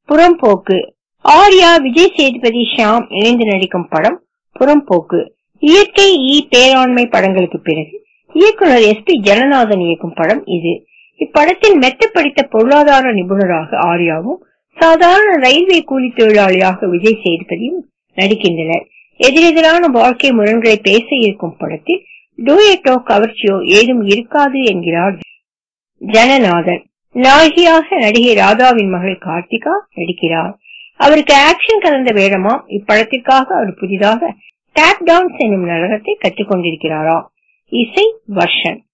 புறம்போக்கு ஆர்யா விஜய் சேதுபதி ஷாம் இணைந்து நடிக்கும் படம் புறம்போக்கு இயற்கை ஈ பேராண்மை படங்களுக்கு பிறகு இயக்குனர் எஸ் பி ஜனநாதன் இயக்கும் படம் இது இப்படத்தில் மெத்த படித்த பொருளாதார நிபுணராக ஆர்யாவும் சாதாரண ரயில்வே கூலி தொழிலாளியாக விஜய் சேதுபதியும் நடிக்கின்றனர் எதிரெதிரான வாழ்க்கை முரண்களை பேச இருக்கும் படத்தில் டூயட்டோ கவர்ச்சியோ ஏதும் இருக்காது என்கிறார் ஜனநாதன் நாயகியாக நடிகை ராதாவின் மகள் கார்த்திகா நடிக்கிறார் அவருக்கு ஆக்ஷன் கலந்த வேடமாம் இப்படத்திற்காக அவர் புதிதாக டேப் டான்ஸ் என்னும் நடனத்தை கற்றுக் கொண்டிருக்கிறாராம் இசை வர்ஷன்